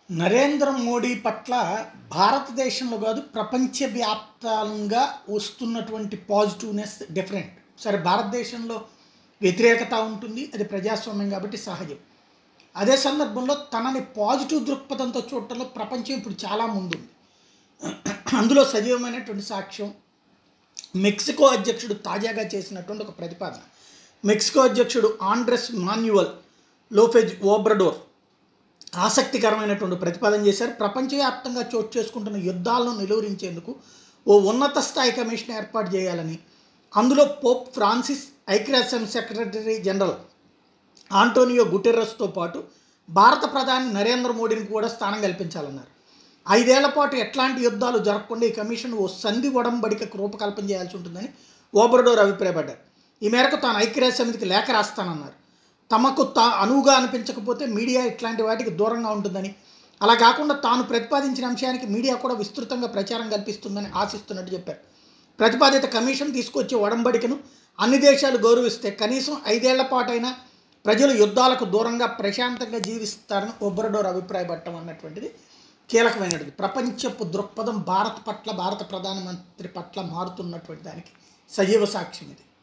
నరేంద్ర మోడీ పట్ల భారతదేశంలో కాదు ప్రపంచవ్యాప్తంగా వస్తున్నటువంటి పాజిటివ్నెస్ డిఫరెంట్ సరే భారతదేశంలో వ్యతిరేకత ఉంటుంది అది ప్రజాస్వామ్యం కాబట్టి సహజం అదే సందర్భంలో తనని పాజిటివ్ దృక్పథంతో చూడటంలో ప్రపంచం ఇప్పుడు చాలా ముందుంది అందులో సజీవమైనటువంటి సాక్ష్యం మెక్సికో అధ్యక్షుడు తాజాగా చేసినటువంటి ఒక ప్రతిపాదన మెక్సికో అధ్యక్షుడు ఆండ్రెస్ మాన్యువల్ లోఫెజ్ ఓబ్రడోర్ ఆసక్తికరమైనటువంటి ప్రతిపాదన చేశారు ప్రపంచవ్యాప్తంగా చోటు చేసుకుంటున్న యుద్ధాలను నిలువరించేందుకు ఓ ఉన్నత స్థాయి కమిషన్ ఏర్పాటు చేయాలని అందులో పోప్ ఫ్రాన్సిస్ ఐక్యరాజ్యం సెక్రటరీ జనరల్ ఆంటోనియో గుటెర్రస్తో పాటు భారత ప్రధాని నరేంద్ర మోడీని కూడా స్థానం కల్పించాలన్నారు ఐదేళ్ల పాటు ఎట్లాంటి యుద్ధాలు జరగకుండా ఈ కమిషన్ ఓ సంధి ఒడంబడికకు రూపకల్పన చేయాల్సి ఉంటుందని ఓబర్డోర్ అభిప్రాయపడ్డారు ఈ మేరకు తాను ఐక్యరాజ్య సమితికి లేఖ రాస్తానన్నారు తమకు తా అనువుగా అనిపించకపోతే మీడియా ఇట్లాంటి వాటికి దూరంగా ఉంటుందని అలా కాకుండా తాను ప్రతిపాదించిన అంశానికి మీడియా కూడా విస్తృతంగా ప్రచారం కల్పిస్తుందని ఆశిస్తున్నట్టు చెప్పారు ప్రతిపాదిత కమిషన్ తీసుకొచ్చే ఒడంబడికను అన్ని దేశాలు గౌరవిస్తే కనీసం ఐదేళ్ల పాటైనా ప్రజలు యుద్ధాలకు దూరంగా ప్రశాంతంగా జీవిస్తారని ఒబ్బరడోర్ అభిప్రాయపడటం అన్నటువంటిది కీలకమైనది ప్రపంచపు దృక్పథం భారత్ పట్ల భారత ప్రధానమంత్రి పట్ల మారుతున్నటువంటి దానికి సజీవ సాక్ష్యం ఇది